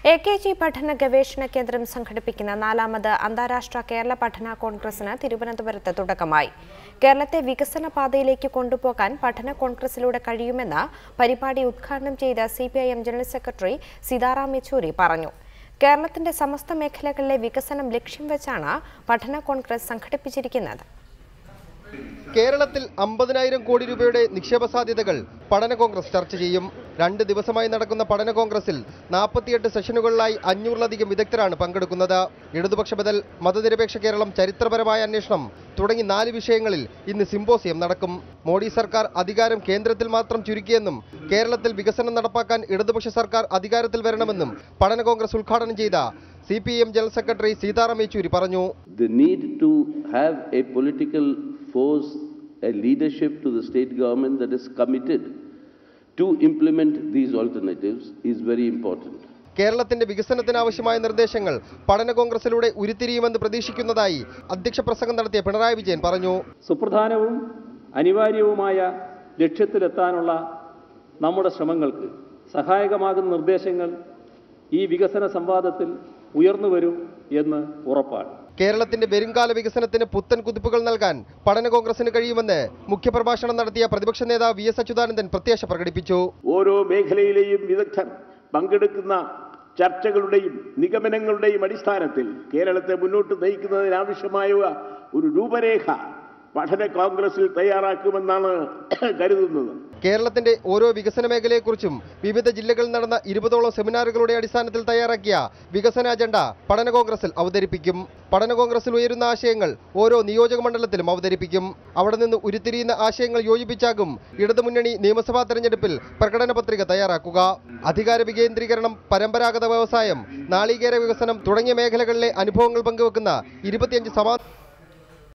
A K G പഠന ഗവേഷണ കേന്ദ്രം സംഘടിപ്പിക്കുന്ന നാലാമത് അന്താരാഷ്ട്ര കേരള പഠന കോൺഗ്രസിന് തിരുവനന്തപുരത്ത് തുടക്കമായി കേരളത്തെ വികസന പാതയിലേക്ക് കൊണ്ടുപോകാൻ പഠന കോൺഗ്രസിലൂടെ കഴിയുമെന്ന് പരിപാടി ഉദ്ഘാടനം ചെയ്ത C general secretary Sitaram Yechury പറഞ്ഞു കേരളത്തിന്റെ സമസ്ത മേഖലകളിലെ വികസനം ലക്ഷ്യം വെച്ചാണ് പഠന കോൺഗ്രസ് സംഘടിപ്പിച്ചിരിക്കുന്നത് കേരളത്തിൽ അമ്പതിനായിരം കോടി രൂപയുടെ നിക്ഷേപ സാധ്യതകൾ പഠന കോൺഗ്രസ് ചർച്ച ചെയ്യും രണ്ട് ദിവസമായി നടക്കുന്ന പഠന കോൺഗ്രസിൽ നാൽപ്പത്തിയെട്ട് സെഷനുകളിലായി അഞ്ഞൂറിലധികം വിദഗ്ധരാണ് പങ്കെടുക്കുന്നത് ഇടതുപക്ഷ ബദൽ മതനിരപേക്ഷ കേരളം ചരിത്രപരമായ അന്വേഷണം തുടങ്ങി നാല് വിഷയങ്ങളിൽ ഇന്ന് സിംബോസിയം നടക്കും മോഡി സർക്കാർ അധികാരം കേന്ദ്രത്തിൽ മാത്രം ചുരുക്കിയെന്നും കേരളത്തിൽ വികസനം നടപ്പാക്കാൻ ഇടതുപക്ഷ സർക്കാർ അധികാരത്തിൽ വരണമെന്നും പഠന കോൺഗ്രസ് ഉദ്ഘാടനം ചെയ്ത C general secretary Sitaram Yechury പറഞ്ഞു the need to have a political force, a leadership to the state government that is committed to implement these alternatives is very important. കേരളത്തിന്റെ വികസനത്തിന് ആവശ്യമായ നിർദ്ദേശങ്ങൾ പഠന കോൺഗ്രസിലൂടെ ഉരുത്തിരിയുമെന്ന് പ്രതീക്ഷിക്കുന്നതായി അധ്യക്ഷ പ്രസംഗം നടത്തിയ പിണറായി വിജയൻ പറഞ്ഞു സുപ്രധാനവും അനിവാര്യവുമായ ലക്ഷ്യത്തിലെത്താനുള്ള നമ്മുടെ ശ്രമങ്ങൾക്ക് സഹായകമാകുന്ന നിർദ്ദേശങ്ങൾ ഈ വികസന സംവാദത്തിൽ ഉയർന്നു വരും എന്ന് ഉറപ്പാണ് കേരളത്തിന്റെ വരുംകാല വികസനത്തിന് പുത്തൻ കുതിപ്പുകൾ നൽകാൻ പഠന കോൺഗ്രസിന് കഴിയുമെന്ന് മുഖ്യപ്രഭാഷണം നടത്തിയ പ്രതിപക്ഷ നേതാവ് വി എസ് അച്യുതാനന്ദൻ പ്രത്യാശ പ്രകടിപ്പിച്ചു ഓരോ മേഖലയിലെയും വിദഗ്ധർ പങ്കെടുക്കുന്ന ചർച്ചകളുടെയും നിഗമനങ്ങളുടെയും അടിസ്ഥാനത്തിൽ കേരളത്തെ മുന്നോട്ട് നയിക്കുന്നതിനാവശ്യമായ ഒരു രൂപരേഖ പഠന കോൺഗ്രസിൽ തയ്യാറാക്കുമെന്നാണ് കരുതുന്നത് കേരളത്തിന്റെ ഓരോ വികസന മേഖലയെക്കുറിച്ചും വിവിധ ജില്ലകളിൽ നടന്ന ഇരുപതോളം സെമിനാറുകളുടെ അടിസ്ഥാനത്തിൽ തയ്യാറാക്കിയ വികസന അജണ്ട പഠന കോൺഗ്രസിൽ അവതരിപ്പിക്കും പഠന കോൺഗ്രസിൽ ഉയരുന്ന ആശയങ്ങൾ ഓരോ നിയോജക മണ്ഡലത്തിലും അവതരിപ്പിക്കും അവിടെ നിന്ന് ഉരുത്തിരിയുന്ന ആശയങ്ങൾ യോജിപ്പിച്ചാകും ഇടതുമുന്നണി നിയമസഭാ തെരഞ്ഞെടുപ്പിൽ പ്രകടന പത്രിക തയ്യാറാക്കുക അധികാര വികേന്ദ്രീകരണം പരമ്പരാഗത വ്യവസായം നാളികേര വികസനം തുടങ്ങിയ മേഖലകളിലെ അനുഭവങ്ങൾ പങ്കുവെക്കുന്ന ഇരുപത്തിയഞ്ച് സമാ